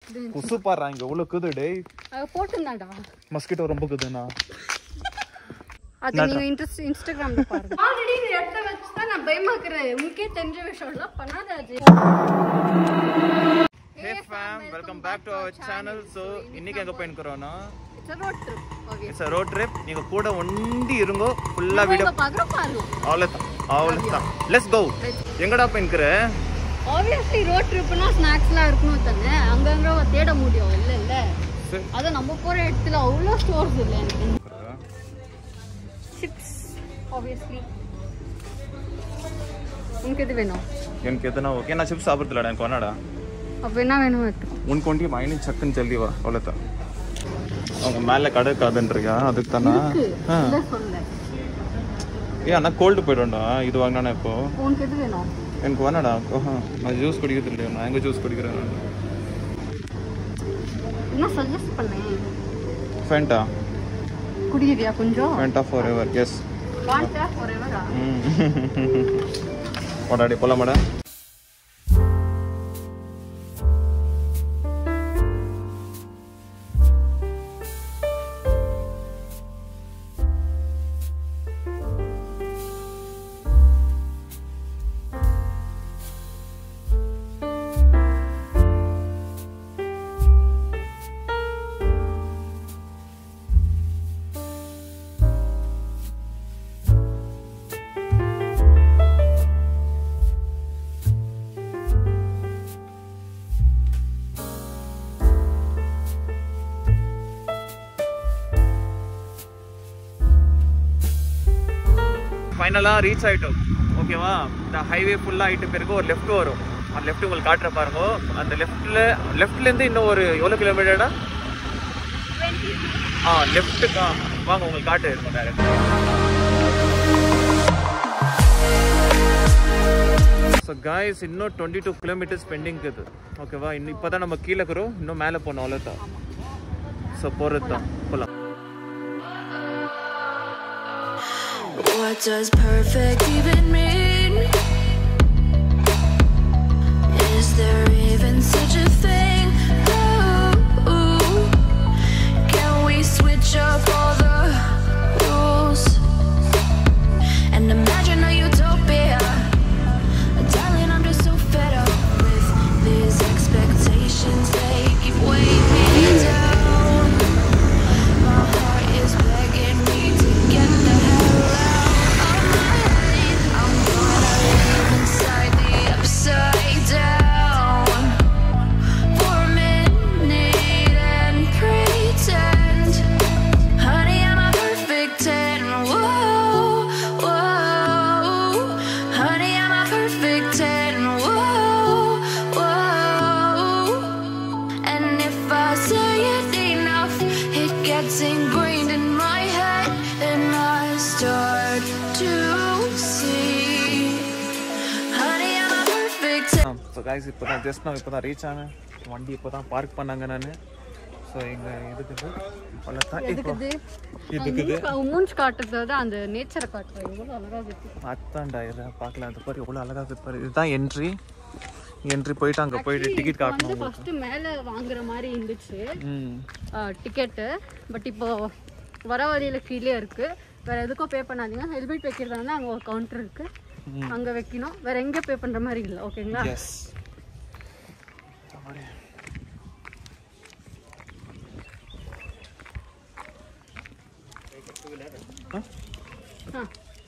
கொசு பாடுறா இங்க எவ்வளவு குது டேய் அது போட்டுருந்தாடா மஸ்கிட்டோ ரொம்ப குதுண்ணா அது நீங்க இன்ட்ரெஸ்ட் இன்ஸ்டாகிராம்ல பாருங்க ஆல்ரெடி இந்த இடத்த வச்சு தான் நான் பயமாக்குறேன் உங்களுக்கே தெரிஞ்ச விஷயம்லாம் பண்ணாத அது hey fam welcome back to our channel so இன்னைக்கு எங்க போயிருக்கிறோம்னா it's road trip okay it's road trip நீங்க கூட ஒண்டி இருங்கோ ஃபுல்லா வீடியோ இங்க பாக்குறோம் பாருங்க அவ்வளோதான் அவ்வளோதான் லெட்ஸ் கோ எங்கடா போயிருக்கிற ஆப்வியஸ்லி ரோட் ட்ரிப்னா ஸ்நாக்ஸ்லாம் இருக்கணும் தானே அங்கங்க தேட முடியும் இல்ல இல்ல சரி. அது நம்ம போற இடத்துல அவ்வளோ ஸ்டோர்ஸ் இல்லை எனக்கு சிப்ஸ் ஆப்வியஸ்லி உனக்கு எது வேணும் எனக்கு எதுனா ஓகே நான் சிப்ஸ் சாப்பிட்றதுலடா எனக்கு வேணாடா அப்போ என்ன வேணும் எடுத்துக்கோ உனக்கு ஒண்டி மைனி சக்குன்னு ஜல்தி வா அவ்வளோதான் அவங்க மேலே கடை இருக்காதுன்றியா அதுக்கு தானா ஆ இல்லை சொல்ல ஏ அண்ணா கோல்டு போயிடும்டா இது வாங்கினானே இப்போ உனக்கு எது வேணும் எனக்கு வேணாடா ஆஹா, நான் ஜூஸ் குடிக்கிறது இல்லையா நான் எங்கே ஜூஸ் குடிக்கிறேன் நான் என்ன சஜஸ்ட் பண்ணேன் ஃபேண்டா குடிக்கிறியா கொஞ்சம் ஃபேண்டா ஃபார் எவர் எஸ் வாண்டா forever-ஆ? போடாடி போலாமாடா ஃபைனலாக ரீச் ஆகிட்டோம் ஓகேவா இந்த ஹைவே ஃபுல்லாக ஆகிட்டு பிறகு ஒரு லெஃப்ட் வரும் அந்த லெஃப்ட் உங்களுக்கு காட்டுற பாருங்க அந்த லெஃப்ட்டில் லெஃப்ட்லேருந்து இன்னும் ஒரு எவ்வளோ கிலோமீட்டர்டா ஆ லெஃப்ட்டுக்கா வாங்க உங்களுக்கு காட்டு இருக்கும் டேரக்ட் ஸோ காய்ஸ் இன்னும் டுவெண்ட்டி டூ கிலோமீட்டர்ஸ் பெண்டிங் இது ஓகேவா இன்னும் இப்போ தான் நம்ம கீழே இருக்கிறோம் இன்னும் மேலே போகணும் அவ்வளோதான் ஸோ போகிறது தான் போகலாம் What does perfect even mean? Is there even such a thing? Ooh, can we switch up all the rules and imagine a utopia? Darling, I'm just so fed up with these expectations. They keep weighing me down. My heart is begging me to get the hell out of my head. I'm gonna live inside the upside down for a minute and pretend, honey, I'm a perfect ten. Whoa, whoa, honey, I'm a perfect ten. Whoa, whoa. And if I say it enough, it gets ingrained in my head, and I start to see. Honey, I'm a perfect. So guys இப்போ தான் just நான் இப்போ தான் reach ஆனேன் வண்டி இப்போ தான் park பண்ணாங்க நான் ஸோ எங்கள் இதுக்கு அவ்வளோதான் இப்போ எதுக்குது இதுக்குது மூஞ்ச் காட்டுறத விட அந்த நேச்சரை காட்டுறது எவ்வளோ அழகா இருக்கு அத்தான்டா இதை பார்க்கலாம் அந்த பாரு எவ்வளோ அழகாக இருக்கு பாரு இதுதான் என்ட்ரி என்ட்ரி போயிட்டு அங்கே போயிட்டு டிக்கெட் வந்து காட்டணும் ஃபர்ஸ்ட் மேலே வாங்குற மாதிரி இருந்துச்சு ம் டிக்கெட்டு பட் இப்போ வர வழியில் கீழே இருக்கு வேற எதுக்கும் பே பண்ணாதீங்க ஹெல்மெட் வைக்கிறதா அங்கே ஒரு கவுண்டர் இருக்கு அங்கே வைக்கணும் வேற எங்கே பே பண்ணுற மாதிரி இல்லை ஓகேங்களா எஸ் ஆ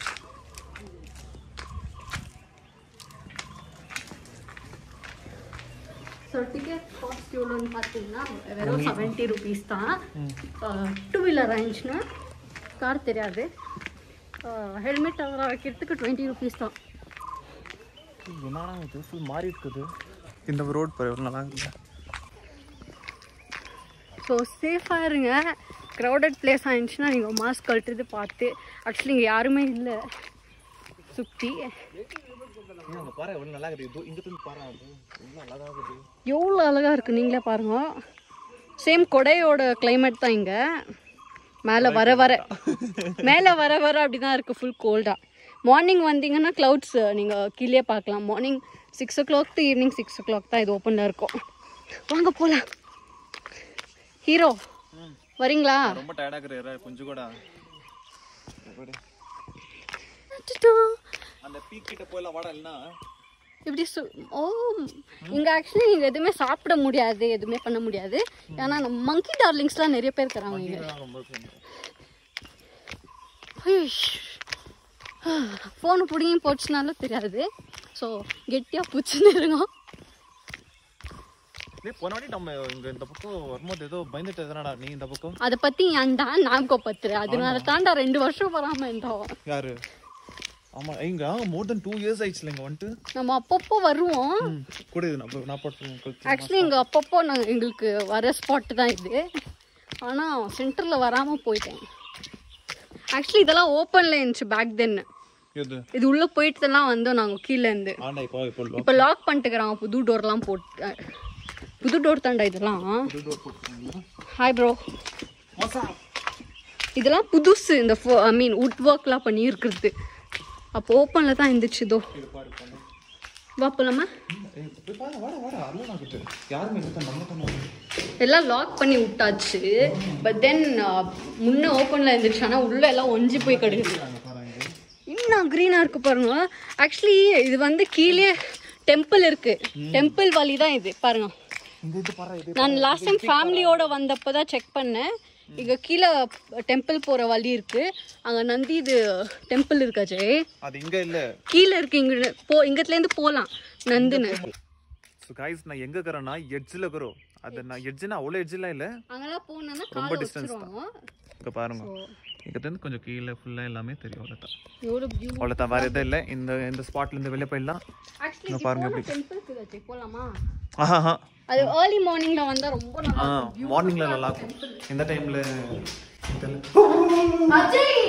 ஸோ டிக்கெட் காஸ்ட் எவ்வளோன்னு பார்த்தீங்கன்னா வெறும் செவன்ட்டி ருபீஸ் தான் டூ வீலர் ஆயிடுச்சுன்னா கார் தெரியாது ஹெல்மெட் அதெல்லாம் வைக்கிறதுக்கு டுவெண்ட்டி ருபீஸ் தான் என்னடா இது ஃபுல் மாறி இருக்குது இந்த ரோட் பாரு எவ்வளோ நல்லா இருக்கு ஸோ சேஃபாக இருங்க க்ரௌடட் பிளேஸ் ஆயிடுச்சுன்னா நீங்கள் மாஸ்க் கழட்டுறது பார்த்து ஆக்சுவலி இங்கே யாருமே இல்லை சுற்றி அங்கே பாரு எவ்வளோ நல்லா இருக்குது இது இங்கே இருந்து பாரு அது எவ்வளோ அழகாக இருக்குது எவ்வளோ அழகாக இருக்குது நீங்களே பாருங்க சேம் கொடையோட climate தான் இங்கே மேலே வர வர மேலே வர வர அப்படி தான் இருக்குது ஃபுல் கோல்டாக மார்னிங் வந்தீங்கன்னா க்ளவுட்ஸ் நீங்கள் கீழே பார்க்கலாம் morning six o'clock to evening six o'clock தான் இது ஓப்பனில் இருக்கும் வாங்க போகலாம் ஹீரோ வரீங்களா ரொம்ப டயர்டா இருக்கிற கொஞ்சம் கூட அந்த பீக் கிட்ட போயில வாடா இல்லனா இப்படி சு ஓ இங்க ஆக்சுவலி இங்க எதுவுமே சாப்பிட முடியாது எதுவுமே பண்ண முடியாது ஏன்னா மங்கி டார்லிங்ஸ்லாம் நிறைய பேர் இருக்கிறாங்க இங்க ரொம்ப ஃபோனு பிடிங்கி போச்சுனாலும் தெரியாது ஸோ கெட்டியாக பிடிச்சின்னு இருக்கோம் டேய் போன வாட்டி நம்ம இங்க இந்த பக்கம் வரும்போது ஏதோ பயந்துட்டு எதனாடா நீ இந்த பக்கம் அதை பற்றி ஏன்டா ஞாபகப்பத்துரு அதனால தாண்டா ரெண்டு வருஷம் வராமல் இருந்தோம் யாரு ஆமா இங்க மோர் தென் டூ இயர்ஸ் ஆயிடுச்சுல இங்க வந்துட்டு நம்ம அப்பப்போ வருவோம் கூட இது நான் நான் போட்டு ஆக்சுவலி இங்கே அப்பப்போ நாங்கள் எங்களுக்கு வர ஸ்பாட்டு தான் இது ஆனால் சென்டரில் வராமல் போயிட்டேன் ஆக்சுவலி இதெல்லாம் ஓப்பனில் இருந்துச்சு பேக் தென் இது இது உள்ளே போயிட்டுலாம் வந்தோம் நாங்கள் கீழேருந்து ஆண்டா இப்போ இப்போ இப்போ லாக் பண்ணிட்டுக்கிறாங்க புது டோர்லாம் போட்டு அஹ், புது டோர் தாண்டா இதெல்லாம் ஹாய் ப்ரோ இதெல்லாம் புதுசு இந்த ஐ மீன் உட் ஒர்க்லாம் பண்ணி இருக்கிறது அப்போ ஓப்பனில் தான் இருந்துச்சு இதோ வா போலாமா வாடா வாடா அருள் ஆகுது யாருமே இல்லை நம்ம தான் எல்லாம் லாக் பண்ணி விட்டாச்சு பட் தென் முன்ன ஓப்பனில் இருந்துச்சு ஆனால் உள்ள எல்லாம் ஒஞ்சி போய் கிடக்குது இன்னும் க்ரீனாக இருக்கு பாருங்க ஆக்சுவலி இது வந்து கீழே டெம்பிள் இருக்கு டெம்பிள் வழி தான் இது பாருங்க இந்த இது பாரு இது நான் லாஸ்ட் டைம் ஃபேமிலியோட வந்தப்போ தான் செக் பண்ணேன் இங்கே கீழே டெம்பிள் போகிற வழி இருக்கு அங்கே நந்தி இது டெம்பிள் இருக்காச்சே அது இங்க இல்ல கீழே இருக்கு இங்க போ இங்கத்துலேருந்து போகலாம் நந்துன்னு ஸோ காய்ஸ் நான் எங்க இருக்கிறேன்னா எட்ஜில் இருக்கிறோம் அது நான் எட்ஜ்னா அவ்வளோ எட்ஜில் இல்லை அங்கெல்லாம் போனோன்னா ரொம்ப காலை distance தான். வச்சிருவோம் இங்க பாருங்க இங்கேருந்து கொஞ்சம் கீழே ஃபுல்லாக எல்லாமே தெரியும் அவ்வளோதான் எவ்வளோ பியூ அவ்வளோதான் வேறு எதுவும் இல்லை இந்த இந்த ஸ்பாட்ல இருந்து வெளியே போயிடலாம் ஆக்சுவலி பாருங்க போன டெம்பிளுக்கு வச்சு போகலாமா ஆஹா அது ஏர்லி மார்னிங்ல வந்தா ரொம்ப நல்லா ஆ இருக்கும். மார்னிங்ல நல்லா இருக்கும் இந்த டைம்ல அஜய்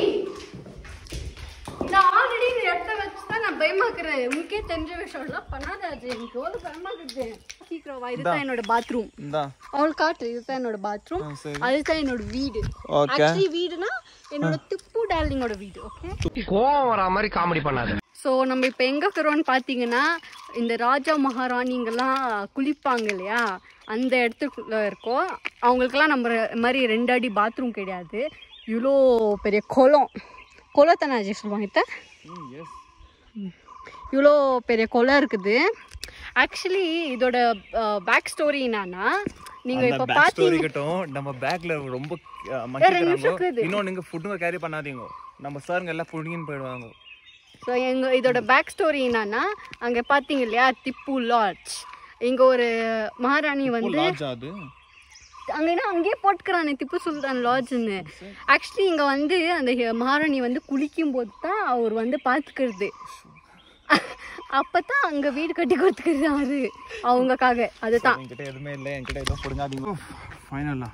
நான் ஆல்ரெடி இந்த இடத்த வச்சு தான் நான் பயமாக்குறேன் உனக்கே தெரிஞ்ச விஷயம்லாம் பண்ணாத அஜய் எனக்கு எவ்வளவு பயமாக்குது சீக்கிரம் வா இதுதான் என்னோட பாத்ரூம் இந்தா அவள் காட்டு இதுதான் என்னோட பாத்ரூம் ஆ, சரி. அதுதான் என்னோட வீடு Okay. ஆக்சுவலி வீடுனா என்னோட திப்பு டார்லிங்கோட வீடு ஓகே கோவம் வரா மாதிரி காமெடி பண்ணாத ஸோ நம்ம இப்போ எங்கே இருக்கிறோம்னு பார்த்தீங்கன்னா இந்த ராஜா மகாராணிங்கெல்லாம் குளிப்பாங்க இல்லையா அந்த இடத்துக்குள்ள இருக்கோம் அவங்களுக்கெல்லாம் நம்ம மாதிரி ரெண்டு அடி பாத்ரூம் கிடையாது இவ்வளோ பெரிய குளம் குளத்தானே அஜய் சொல்லுவாங்க இத்த எஸ் இவ்வளோ பெரிய குளம் இருக்குது ஆக்சுவலி இதோட பேக் ஸ்டோரி என்னன்னா நீங்கள் இப்போ பேக் ஸ்டோரி பார்த்தீங்க கட்டும் நம்ம பேக்ல ரொம்ப ரெண்டு நிமிஷம் மக்கிக்கிறாங்க இருக்குது. இன்னொன்று நீங்க ஃபுட்டுங்க கேரி பண்ணாதீங்க நம்ம சாருங்க எல்லாம் புடிங்கின்னு போயிடுவாங்க ஸோ எங்கள் இதோட பேக் ஸ்டோரி என்னன்னா அங்கே பார்த்தீங்க இல்லையா திப்பு லாட்ஜ் இங்கே ஒரு மகாராணி வந்து லாட்ஜ் அது அங்கன்னா அங்கேயே போட்டுக்கிறானே திப்பு சுல்தான் லாட்ஜ்னு ஆக்சுவலி இங்கே வந்து அந்த ஹெ- மகாராணி வந்து குளிக்கும் போது தான் அவர் வந்து பார்த்துக்கிறது அப்போ தான் அங்கே வீடு கட்டி கொடுத்துக்கிறாரு அவங்கக்காக அதுதான் என்கிட்ட எதுவுமே இல்லை என்கிட்ட எதுவும் புடுங்காதீங்க ஃபைனலா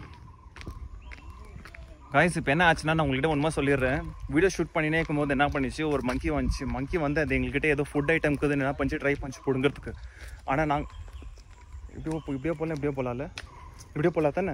காய்ஸ் இப்போ என்ன ஆச்சுன்னா நான் உங்கள்கிட்ட உண்மை சொல்லிடுறேன் வீடியோ ஷூட் பண்ணினே இருக்கும்போது என்ன பண்ணிச்சு ஒரு மங்கி வந்துச்சு மங்கி வந்து அது எங்ககிட்ட ஏதோ ஃபுட் ஐட்டம் இருக்குதுன்னு என்ன பண்ணிச்சு ட்ரை பண்ணிச்சு பிடுங்கிறதுக்கு ஆனால் நாங்கள் இப்படியோ போ- இப்படியோ போகலாம் இப்படியோ போகலாம்ல இப்படியோ போகலாம் தானே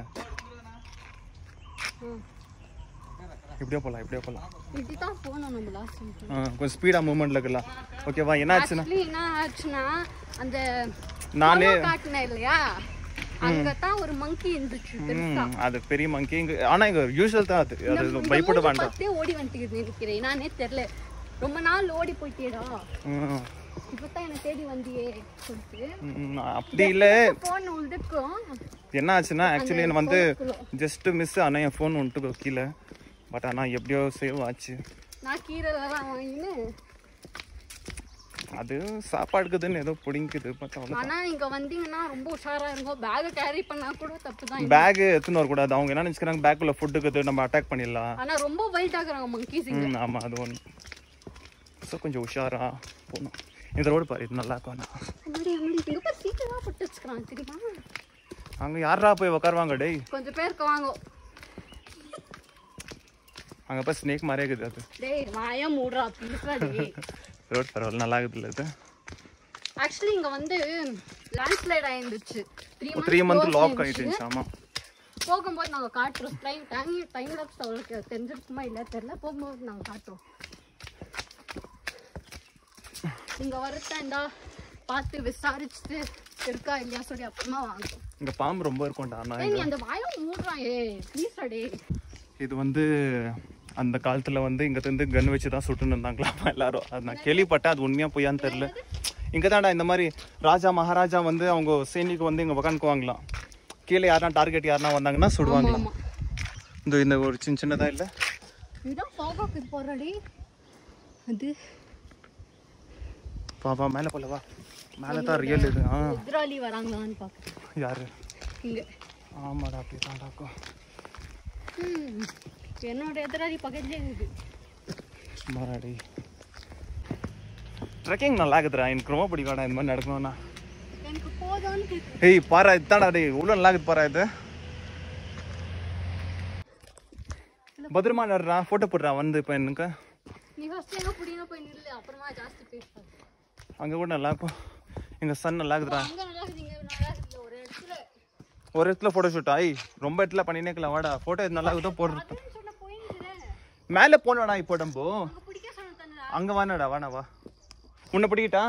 இப்படியோ போகலாம் இப்படியோ போகலாம் இப்படி தான் போனோம் நம்ம லாஸ்ட் டைம் ஆ கொஞ்சம் ஸ்பீடாக மூவ்மெண்ட்டில் இருக்கலாம் ஓகேவா என்ன ஆச்சுன்னா ஆக்சுவலி என்ன ஆச்சுன்னா அந்த நானே photo காட்டினேன் இல்லையா அங்கே தான் ஒரு மங்கி இருந்துச்சு பெருசா ம், அது பெரிய மங்கி இங்கே ஆனால் இங்கே யூஸ்வல் தான் அது அது இந்த பயப்பட மூஞ்சி வேண்டாம் பார்த்தே ஓடி வந்துட்டு நினைக்கிறேன் நானே தெரியல ரொம்ப நாள் ஓடி போயிட்டேடா ம், இப்பதான் என்ன தேடி வந்தியே சொல்லிட்டு ம், அப்படி இல்லை போன் உழுதுக்கும் என்ன ஆச்சுன்னா ஆக்சுவலி எனக்கு வந்து குளத்துக்குள்ள. ஜஸ்ட் மிஸ் ஆனால் என் ஃபோன் வந்துட்டு கீழே பட் ஆனால் எப்படியோ சேவ் ஆச்சு நான் கீரை எல்லாம் வாங்கின்னு அது சாப்பாடுக்குதுன்னு ஏதோ பிடிங்குது பட் அவ்வளோ ஆனா நீங்க வந்தீங்கன்னா ரொம்ப உஷாரா இருக்கும் பேக் கேரி பண்ணா கூட தப்பு தான் பேக் எடுத்துன்னு வரக்கூடாது அவங்க என்ன நினச்சிக்கிறாங்க பேக்குள்ள ஃபுட் இருக்குது நம்ம அட்டாக் பண்ணிடலாம் ஆனா ரொம்ப வைல்ட் ஆகுறாங்க monkeys இங்க ம் ஆமாம் அது ஒன்று ஸோ கொஞ்சம் உஷாரா போகணும் இந்த ரோடு பாரு இது நல்லா இருக்கும் ஆனால் அம்மாடி, அம்மாடி, இங்க பாரு, சீக்கிரமா போட்டு வச்சுக்கிறாங்க தெரியுமா அங்கே யாரா போய் உட்காருவாங்க டேய் கொஞ்சம் பேருக்கு வாங்க அங்கே போய் ஸ்னேக் மாதிரியே இருக்குது அது டேய் வாயா மூடுறா ப்ளீஸ்ரா டேய் ரோட் பரவாயில்ல நல்லா இருக்குதுல்ல இது ஆக்சுவலி இங்க வந்து லேண்ட்ஸ்லைட் ஆயிருந்துச்சு த்ரீ த்ரீ மந்த் லாக் ஆகிட்டு இருந்துச்சு ஆமாம் போகும்போது நாங்க காட்டுறோம் டைம் டைம் டைம் லாப்ஸ் அவளுக்கு தெரிஞ்சிருக்குமா இல்ல தெரியல போகும்போது நாங்க காட்டுறோம் இங்க வரத்தாண்டா பார்த்து விசாரிச்சுட்டு இருக்கா இல்லையா சொல்லி அப்புறமா வாங்குவோம் இங்க பாம்பு ரொம்ப இருக்கும்டா ஆனா ஏய், நீ அந்த வாயை மூடுறான் ஏ ப்ளீஸ் அடே இது வந்து அந்த காலத்துல வந்து இங்க இருந்து கன் வச்சு தான் சுட்டுன்னு இருந்தாங்களாம் எல்லாரும் அது நான் கேள்விப்பட்டேன் அது உண்மையா பொய்யான்னு தெரியல இங்க தான்டா இந்த மாதிரி ராஜா மகாராஜா வந்து அவங்க சைனிக்கு வந்து இங்க உக்காந்துக்குவாங்களாம் கீழே யாருனா டார்கெட் யாருனா வந்தாங்கன்னா சுடுவாங்களாம் ஆமா இந்த இந்த ஒரு சின்ன சின்னதா இல்ல இதான் ஃபாகாக்கு இது போடுறாடி அது வா வா மேல போல வா மேல தான் ரியல் இது ஆ எதிராளி வராங்களான்னு பார்க்க யாரு இங்க ஆமாடா அப்படி தான்டாக்கும் ம். என்னோட எதிராளி பக்கத்துலேயே இருக்கு சும்மாடி ட்ரெக்கிங் நல்லா இருக்குதுடா எனக்கு ரொம்ப பிடிக்கும்டா இந்த மாதிரி நடக்கணும்னா எனக்கு போதான்னு கேக்கு ஏய் பாரா இதுதான்டா டேய் இவ்வளோ நல்லா இருக்குது பாரா இது பத்திரமா நடுறா ஃபோட்டோ போடுறா வந்து இப்போ எனக்கு நீ ஃபர்ஸ்ட் எங்க புடிங்க போய் நில்லு அப்புறமா ஜாஸ்தி பேசுவாங்க அங்கே கூட நல்லா இருக்கும் எங்கள் சன் நல்லா இருக்குதுடா அங்க நல்லா இருக்குங்க நல்லா இருக்குல்ல ஒரு இடத்துல ஒரு இடத்துல ஃபோட்டோ ஷூட் ஆயி ரொம்ப இடத்துல பண்ணினே இருக்கலாம் வாடா ஃபோட்டோ இது நல்லா இருக்குதோ போடுறது அதுன்னு சொன்ன போயின்னு மேலே போனோடா இப்போ டம்போ அங்க பிடிக்க சொன்ன தானே அங்கே வானடா வாணா வா உன்னை பிடிக்கிட்டா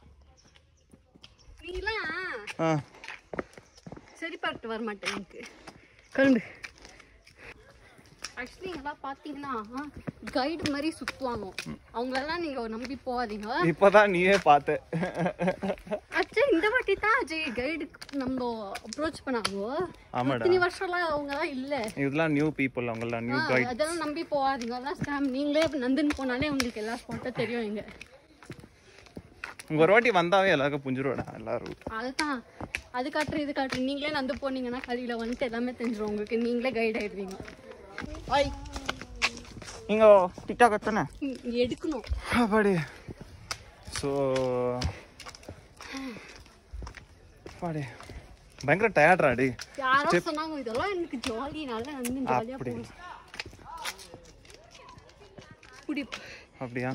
நீலாம் ஆ சரி பார்த்து வர மாட்டேன் எனக்கு கண்டு ஆக்சுவலி இங்கெல்லாம் பார்த்தீங்கன்னா கைடு மாதிரி சுற்றுவாங்க அவங்களெல்லாம் நீங்கள் நம்பி போகாதீங்க இப்போதான் நீயே பார்த்த அச்சா இந்த வாட்டி தான் அஜய் கைடுக்கு நம்ம அப்ரோச் பண்ணாங்க ஆமாடா இத்தனை வருஷம்லாம் அவங்கலாம் இல்லை இதெல்லாம் நியூ பீப்புள் அவங்கெல்லாம் நியூ கைட் அதெல்லாம் நம்பி போகாதீங்க அதெல்லாம் ஸ்கேம் நீங்களே நந்தன் போனாலே உங்களுக்கு எல்லா ஸ்பாட்டும் தெரியும் இங்க உங்க ஒரு வாட்டி வந்தாவே எல்லாருக்கும் புஞ்சிருவாடா எல்லாரும் அதுதான் அது காட்டுற இது காட்டுற நீங்களே நந்து போனீங்கன்னா கலியில வந்துட்டு எல்லாமே தெரிஞ்சிடும் உங்களுக்கு நீங்களே கைட் ஆயிடுவீங்க ஹாய் நீங்க டிக்டாக் எத்தனை ம், எடுக்கணும் பாடி ஸோ பாடி பயங்கர டயர்ட்ரா டி யாரோ சொன்னாங்க இதெல்லாம் எனக்கு ஜாலி நல்லா வந்து ஜாலியா அப்படி. போகும் குடி அப்படியா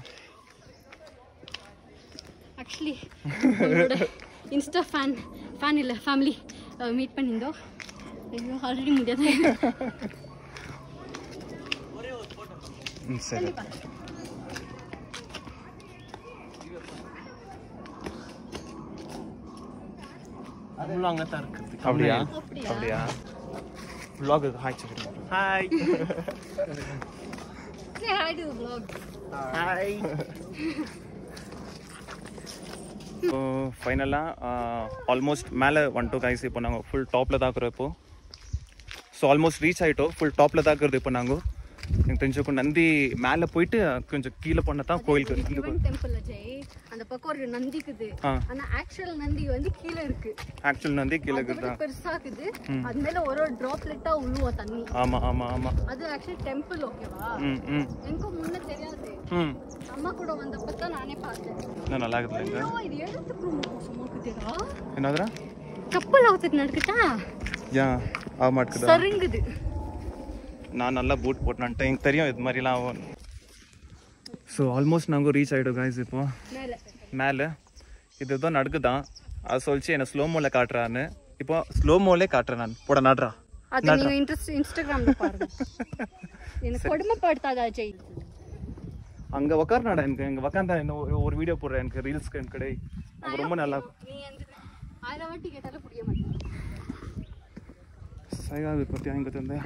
ஆக்சுவலி உங்களோட இன்ஸ்டா ஃபேன் ஃபேன் இல்லை ஃபேமிலி மீட் பண்ணியிருந்தோம் ஐயோ ஆல்ரெடி முடியாது ம் சரி அவங்களும் அங்கே தான் இருக்குது அப்படியா அப்படியா? அப்படியா vlog ஹாய் சொல்லு hi Say hi to the vlog. Hi so ஃபைனலாக ஆல்மோஸ்ட் மேலே வந்துட்டோம் கைஸ் இப்போ நாங்கள் ஃபுல் டாப்பில் தான் இருக்கிறோம் இப்போ ஸோ ஆல்மோஸ்ட் ரீச் ஆகிட்டோம் ஃபுல் டாப்பில் தான் இருக்கிறது இப்போ நாங்கள் எனக்கு தெரிஞ்சுக்கும் நந்தி மேலே போயிட்டு கொஞ்சம் கீழே பண்ண தான் கோயிலுக்கு வந்து சிவன் டெம்பிள் அஜய் அந்த பக்கம் ஒரு நந்தி இருக்குது ஆ. ஆனா ஆக்சுவல் நந்தி வந்து கீழே இருக்கு ஆக்சுவல் நந்தி கீழே அதை விட இருக்குதா பெருசா இருக்குது அது மேல ஒரு ஒரு டிராப்லெட்டா உழுவும் தண்ணி ஆமாம் ஆமாம் ஆமாம் அது ஆக்சுவலி டெம்பிள் ஓகேவா ம் ம் எனக்கும் முன்ன தெரியாது ம் அம்மா கூட வந்தப்ப தான் நானே பார்த்தேன் இன்னும் நல்லா இருக்குதுல இங்க ஐயோ, இது எடுத்துக்கு ரொம்ப மோசமா இருக்குதுடா என்னதுடா கப்பல் ஆகுது நடக்குதா ஏன் ஆக மாட்டேங்குதா சருங்குது நான் நல்லா பூட் போட்டேன்ட்டு எனக்கு தெரியும் இது மாதிரிலாம் ஆகும் ஸோ ஆல்மோஸ்ட் நாங்கள் ரீச் ஆகிட்டோம் காய்ஸ் இப்போ மேல மேலே இது தான் நடக்குதான் அது சொல்லிச்சு என்னை ஸ்லோ மோல காட்டுறான்னு இப்போ ஸ்லோ மோலே காட்டுறேன் நான் போட நாடுறா அது நீங்க இன்ட்ரெஸ்ட் இன்ஸ்டாகிராம்ல பாருங்க எனக்கு கொடுமைப்படுத்தாத அஜய் அங்கே உக்காரனாடா எனக்கு இங்கே உக்காந்தா இன்னும் ஒரு- ஒரு வீடியோ போடுறேன் எனக்கு ரீல்ஸ்க்கு எனக்கு கிடையாது எனக்கு ரொம்ப நல்லா இருக்கும் நீ வந்து ஆயிரம் வாட்டி கேட்டாலும் புரிய மாட்டேன் சைகாது பற்றி இங்கே தந்தே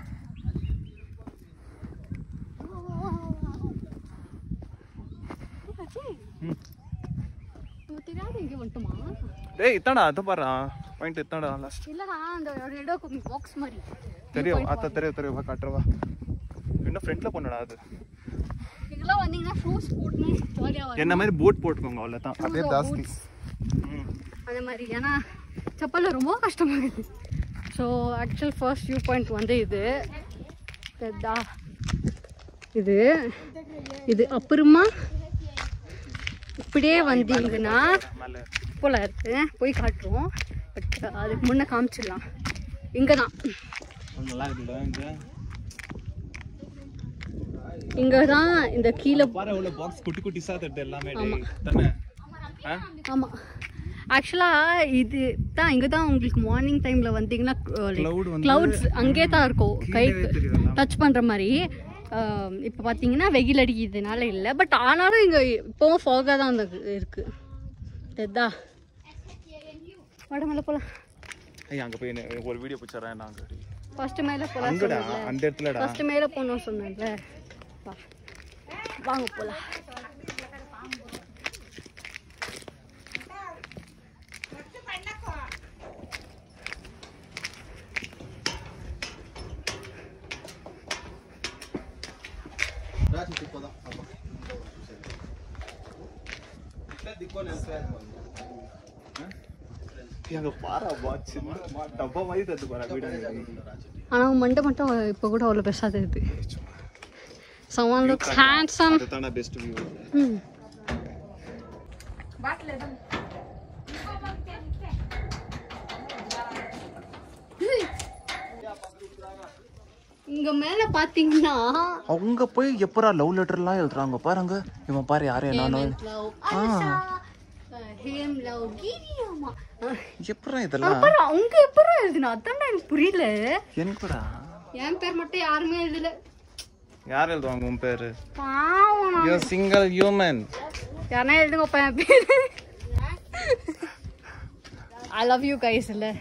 நம்ம தெரியாத இங்கே வந்துட்டோமா டேய் இத்தாடா அதை பாரு பாயிண்ட் இத்தாடா லாஸ்ட் இல்லடா அந்த ரெடோ பாக்ஸ் மாதிரி தெரியும் அத்த தெரியும் தெரியும் வா காட்டுறவா இன்னும் ஃப்ரண்ட்ல பண்ணடா அது இதெல்லாம் வந்தீங்கன்னா ஷூஸ் போட்டுன்னு ஜாலியாக வரும் என்ன மாதிரி போட் போட்டுக்கோங்க அவ்வளோதான் அதே ஜாஸ்தி ம் அந்த மாதிரி ஏன்னா செப்பலில் ரொம்ப கஷ்டமாக இருக்குது so actual first view point வந்து இது இதா. இது இது அப்புறமா இப்படியே வந்தீங்கன்னா மேலே போல இருக்கு போய் காட்டுறோம் பட் அதுக்கு முன்னே காமிச்சிடலாம் இங்கே தான் நல்லா இருக்குல்ல இங்கே இங்கே தான் இந்த கீழே பாரு அவ்வளோ பாக்ஸ் குட்டி குட்டி தட்டு எல்லாமே டேய். தானே ஆ ஆமாம் ஆக்சுவலாக இது தான் இங்கே தான் உங்களுக்கு மார்னிங் டைமில் வந்தீங்கன்னா Cloud வந்து க்ளவுட்ஸ் அங்கே தான் இருக்கும் கைக்கு தெரியும் டச் பண்ணுற மாதிரி இப்போ பார்த்தீங்கன்னா வெயில் அடிக்கிறதுனால இல்லை பட் ஆனாலும் இங்கே இப்போவும் ஃபாகாக தான் அந்த இருக்கு தெதா வட மேலே போகலாம் ஐய் அங்க போய் என்ன- ஒரு வீடியோ பிடிச்சறேன் நாங்க ஃபர்ஸ்ட் மேல போலாம் அங்கடா சொன்னேன்ல அந்த இடத்துலடா ஃபர்ஸ்ட் மேல போகணும் சொன்னேன்ல வா வாங்க போலாம் அங்க பாரா பா சின்ன மா டப்பா மாதிரி தத்து பாரா வீடு ஆனா உன் மண்டை மட்டும் இப்போ கூட அவ்வளோ பெருசாக தெரியுது someone looks handsome அதுதான பெஸ்ட் வியூ ம் இங்க மேல பாத்தீங்கன்னா அவங்க போய் எப்பரா லவ் லெட்டர்லாம் எழுதுறாங்க பாருங்க இவன் பாரு யாரு என்னன்னு love ஆஷா ஹேம் லவ் கீரியாமா எப்பரா இதெல்லாம் அப்புறம் அவங்க எப்பறம் எழுதுனா அதான் எனக்கு புரியல எனக்குடா என் பேர் மட்டும் யாருமே எழுதல யார் எழுதுவாங்க உன் பேரு பாவம் யூ சிங்கிள் ஹியூமன் யாரா எழுதுங்கப்பா என் பேர் ஐ லவ் யூ கைஸ் இல்ல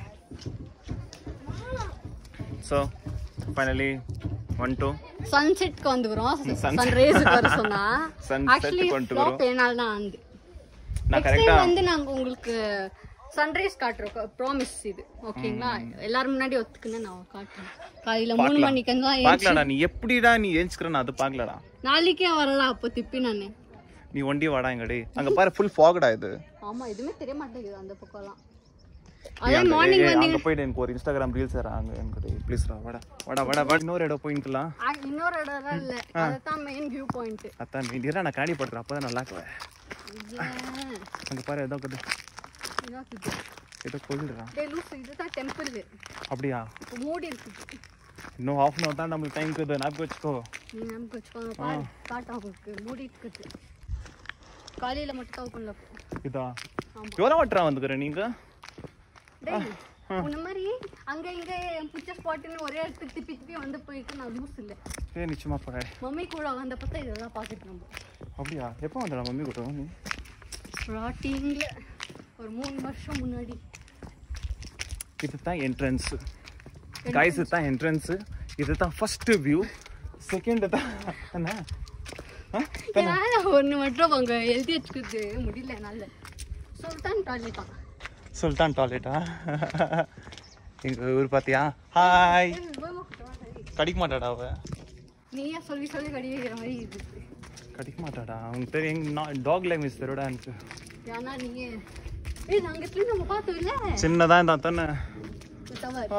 ஸோ ஃபைனலி ஒன் டூ சன்செட்க்கு வந்துக்கிறோம் Sunset. சன்ரைஸுக்கு வர சொன்னா Sunset ஆக்சுவலி க்கு வந்துட்டு ஃப்ளாப் ஏனால் தான் வந்து நான் நெக்ஸ்ட் கரெக்டா டைம் வந்து நாங்க உங்களுக்கு சன்ரைஸ் காட்டுறோம் ப்ராமிஸ் இது ஓகேங்களா எல்லாரும் முன்னாடி ஒத்துக்குன்னு நான் காட்டுறேன் காலையில மூணு மணிக்கு தான் பார்க்கலடா நீ எப்படிடா நீ ஏஞ்சுக்கிறன்னு அது பார்க்கலடா நாளைக்கே வரலாம் அப்போ திப்பி நானு நீ ஒண்டி வாடா எங்கடி அங்க பாரு ஃபுல் ஃபாக்டா இது ஆமா எதுவுமே தெரிய மாட்டேங்குது அந்த பக்கம்லாம் ஏய், அதே அங்க- மார்னிங் ஏய், வந்து அங்க போயிட்டு எனக்கு ஒரு இன்ஸ்டாகிராம் ரீல்ஸ் அங்க எனக்கு ப்ளீஸ்டா வாடா வாடா வாடா வாடா இன்னொரு இடம் போயிக்கலாம் ஆ, இன்னொரு இடம் தான் இல்ல அதுதான் மெயின் வியூ பாயிண்ட் அதான் நீ நேரா நான் காடி படுறேன் அப்பதான் நல்லா இருக்குவேன் அங்க பாரு ஏதோ கொடு ஏதோ கொள்ளுடா லூஸ் இதுதான் டெம்பிள் அப்படியா இப்போ மூடி இருக்குது இன்னும் ஹாஃப் அன் அவர் தான் நம்மளுக்கு டைம் இருக்குது ஞாபகம் வச்சுக்கோ நீ நமக்கு வச்சுக்கோங்க பாரு காட்டு அவங்களுக்கு மூடி இருக்குது காலையில மட்டும் ஓப்பன்ல இதா எவ்வளோ வாட்டரா வந்துக்கிறேன் நீங்க டேய் உன்ன மாதிரி அங்க இங்க பிடிச்ச ஸ்பாட்னு ஒரே இடத்துக்கு திப்பி திப்பி வந்து போயிட்டு நான் லூஸ் இல்ல ஏ நிச்சயமா போட மம்மி கூட வந்த பார்த்தா இதெல்லாம் பார்த்துட்டு நம்ம அப்படியா எப்போ வந்தடா மம்மி கூட நீ ஸ்டார்டிங்ல ஒரு மூணு வருஷம் முன்னாடி இதுதான் என்ட்ரன்ஸ் கைஸ் இதுதான் என்ட்ரன்ஸ் இதுதான் ஃபர்ஸ்ட் வியூ செகண்ட் தான் என்ன ஆ? ஏன் ஒன்று மட்டும் அவங்க எழுதி வச்சுக்கிறது முடியல என்னால சுல்தான் டாய்லெட் தான் சுல்தான் டாய்லெட்டா எங்க ஊர் பாத்தியா ஹாய் கடிக்க மாட்டாடா அவ நீயே சொல்லி சொல்லி கடி வைக்கிற மாதிரி இருக்கு கடிக்க மாட்டாடா அவங்க தெரியும் எங்க டாக் லாங்குவேஜ் தெரியடா எனக்கு ஏன்னா நீங்க ஏய் நாங்க எப்படி நம்ம பார்த்தோம் இல்ல சின்னதா இருந்தா தானே டவர்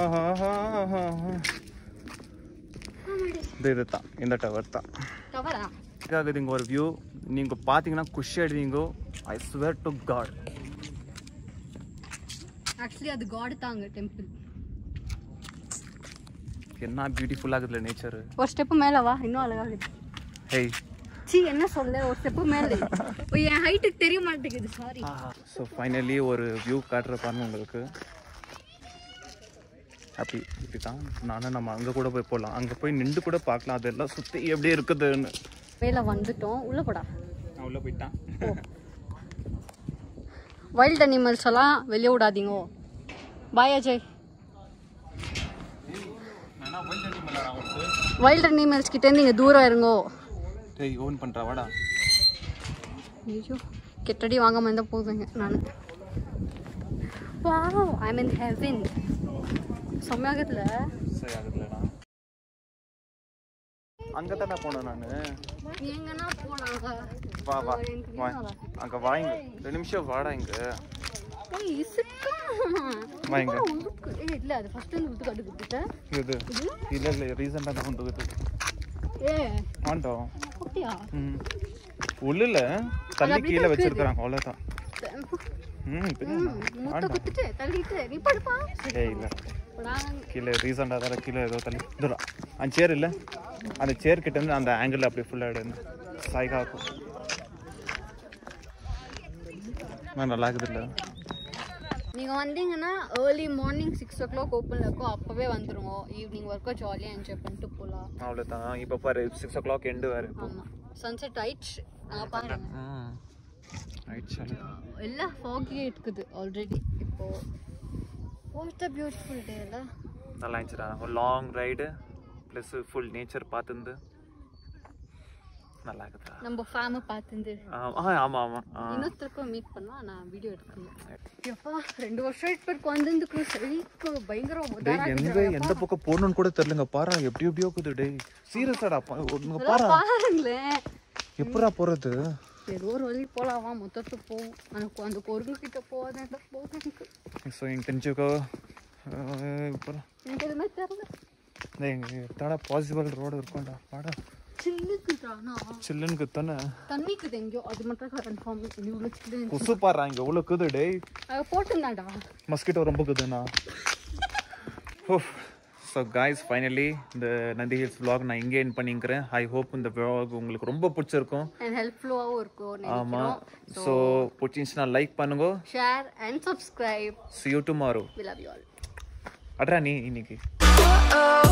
இது இதுதான் இந்த டவர் தான் டவரா ஆகுது இங்க ஒரு வியூ நீங்க பாத்தீங்கன்னா குஷி அடிவீங்க I swear to God actually அது காட் தாங்க டெம்பிள் என்ன பியூட்டிஃபுல் ஆகுதுல நேச்சர் ஒரு ஸ்டெப் மேல வா இன்னும் அழகாகுது ஹேய் சி என்ன சொல்ல ஒரு ஸ்டெப் மேல ஓ, என் ஹைட்டுக்கு தெரிய மாட்டேங்குது சாரி ஸோ ஃபைனலி ஒரு வியூ காட்டுற பாருங்க உங்களுக்கு ஹாப்பி இப்படி தான் நானும் நம்ம அங்கே கூட போய் போகலாம் அங்கே போய் நின்று கூட பார்க்கலாம் அதெல்லாம் சுற்றி எப்படி இருக்குதுன்னு மேல வந்துட்டோம் உள்ள போடா நான் உள்ளே போயிட்டேன் வைல்ட் அனிமல்ஸ் எல்லாம் வெளியே விடாதீங்க பாய் அஜய் வைல்ட் அனிமல்ஸ் கிட்டேருந்து இங்கே தூரம் இருங்கோ டேய் ஓன் பண்ணுறா வாடா ஐயோ கெட்டடி வாங்காம இருந்தால் போதுங்க நான் வாவ் ஐ மீன் ஹெவன் செம்மையாகத்துல சரி ஆகுதுலடா அங்கே தானே போனேன் நான் எங்கன்னா போனாங்க வா வா வா அங்கே வா இங்க ரெண்டு நிமிஷம் வாடா இங்கே ஏய், இசுக்கா. வா இங்க உருக்கு. ஏய், இல்ல அது ஃபர்ஸ்ட் வந்து விட்டு கட்டுக்கிட்ட இது இல்லை இல்லை ரீசெண்டாக தான் வந்துக்குது ஏ ஆண்டோம் அப்படியா ம் உள்ளில் தள்ளி கீழே வச்சிருக்கிறாங்க அவ்வளோதான் ம் பின்ன என்ன? முட்டை குத்துட்டு தள்ளிட்டு நீ படுப்பா ஏய் இல்லை போடா. கீழே ரீசெண்டாக தான் கீழே ஏதோ தள்ளி இதுடா அந்த சேர் இல்லை அந்த சேர் கிட்ட இருந்து அந்த ஆங்கிள் அப்படியே ஃபுல்லாக எடுங்க சாய்கா இருக்கும் நான் நல்லா இருக்குது இல்லை நீங்க வந்தீங்கன்னா early morning six o'clock ஓப்பன்ல இருக்கும் அப்பவே வந்துருவோம் ஈவினிங் வரைக்கும் ஜாலியா என்ஜாய் பண்ணிட்டு போலாம் அவ்வளோதான் இப்போ பாரு சிக்ஸ் ஓ கிளாக் எண்டு வேறு இப்போ ஆமா சன்செட் ஆயிடுச்சு அங்க பாருங்க ம் ஆயிடுச்சு எல்லாம் ஃபாகி இருக்குது ஆல்ரெடி இப்போ வாட் அ பியூட்டிஃபுல் டே இல்ல நல்லா இருந்துச்சுடா ஒரு long ride plus full nature பார்த்துருந்து நல்லா இருக்குதுடா நம்ம ஃபேமை பார்த்துந்து ஆ ஆமாம் ஆமாம் ஆ இன்னொருத்தருக்கும் மீட் பண்ணா நான் வீடியோ எடுக்கணும் எப்பா ரெண்டு வருஷம் பேருக்கு வந்திருந்துக்கு சரிக்கு பயங்கர டேய் எந்த எந்த பக்கம் போகணும்னு கூட தெரியலங்க பாரு எப்படி எப்படியோ இருக்குது டேய் சீரியஸாடா இங்க பாரு பாருங்களேன் எப்படா போறது ஏதோ ஒரு வழி போலாமா மொத்தத்துக்கு போகும் எனக்கு அந்த கொருங்கு கிட்ட போகாத போகும் எனக்கு ஸோ எங்க தெரிஞ்சுக்கோ இப்போ எனக்கு எதுவுமே தெரியல எங்க தாடா பாசிபிள் ரோடு இருக்கும்டா வாடா சில்லுக்குதானா சில்லுன்னு தானே தண்ணிக்குது எங்கேயோ அது மட்டும் கன்ஃபார்ம் இவ்வளோ சில்லு கொசு பாடுறா இங்க எவ்வளோ குது டேய் அது போட்டுருந்தாடா மஸ்கிட்டோ ரொம்ப குதுண்ணா ஸோ காய்ஸ் ஃபைனலி இந்த நந்தி ஹில்ஸ் vlog நான் இங்கே என் பண்ணிக்கிறேன் ஐ ஹோப் இந்த vlog உங்களுக்கு ரொம்ப பிடிச்சிருக்கும் அண்ட் ஹெல்ப்ஃபுல்லாகவும் இருக்கும் ஆமாம் நினைக்கிறோம் ஸோ பிடிச்சிருந்துச்சுன்னா லைக் பண்ணுங்க share and subscribe see you tomorrow we love you all அட்ரா நீ இன்னைக்கு Oh,